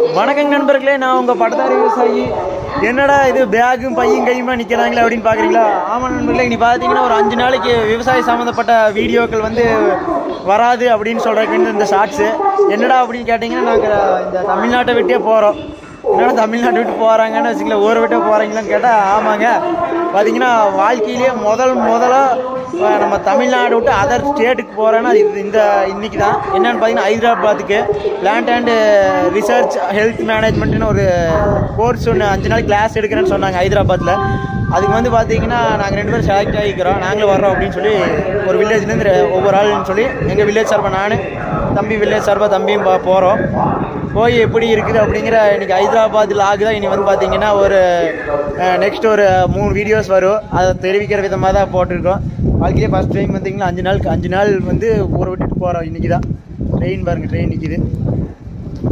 வணக்கம் நண்பர்களே நான் உங்க பட்டதாரி விவசாயி என்னடா இது பேகும் பையும் கையுமா நிக்கிறாங்களே அப்படின்னு பாக்குறீங்களா ஆமா நண்பர்களே நீ பாத்தீங்கன்னா ஒரு அஞ்சு நாளைக்கு விவசாய சம்மந்தப்பட்ட வீடியோக்கள் வந்து வராது அப்படின்னு சொல்றதுக்கு வந்து இந்த ஷார்ட்ஸ் என்னடா அப்படின்னு கேட்டீங்கன்னா நாங்க இந்த தமிழ்நாட்டை விட்டே போறோம் என்னடா தமிழ்நாட்டை விட்டு போறாங்கன்னு வச்சுங்களேன் ஊரை விட்டே போறாங்களான்னு கேட்டா ஆமாங்க பாத்தீங்கன்னா வாழ்க்கையிலேயே முதல் முதலா அஹ், நம்ம தமிழ்நாடு விட்டு அதர் ஸ்டேட்டுக்கு போறேன்னா இது இந்த இன்னைக்கு தான் என்னன்னு பார்த்தீங்கன்னா ஹைதராபாத்துக்கு லேண்ட் அண்ட் ரிசர்ச் ஹெல்த் மேனேஜ்மெண்ட்னு ஒரு கோர்ஸ் ஒன்று அஞ்சு நாள் கிளாஸ் எடுக்கிறேன்னு சொன்னாங்க ஹைதராபாத்தில் அதுக்கு வந்து பார்த்தீங்கன்னா நாங்கள் ரெண்டு பேரும் செலக்ட் ஆகிக்கிறோம் நாங்களும் வர்றோம் அப்படின்னு சொல்லி ஒரு வில்லேஜ்லேருந்து ஒவ்வொரு ஆள்னு சொல்லி எங்கள் வில்லேஜ் சார்பாக நான் தம்பி வில்லேஜ் சார்பாக தம்பியும் பா போகிறோம் போய் எப்படி இருக்குது அப்படிங்கிற இன்னைக்கு ஹைதராபாத் லாக் தான் இனி வந்து பார்த்தீங்கன்னா ஒரு நெக்ஸ்ட் ஒரு மூணு வீடியோஸ் வரும் அதை தெரிவிக்கிற விதமாக தான் போட்டிருக்கோம் வாழ்க்கையிலே ஃபஸ்ட் டைம் வந்தீங்கன்னா அஞ்சு நாளுக்கு அஞ்சு நாள் வந்து ஊரை விட்டுட்டு போகிறோம் இன்றைக்கி தான் ட்ரெயின் பாருங்கள் ட்ரெயின் நிற்கிது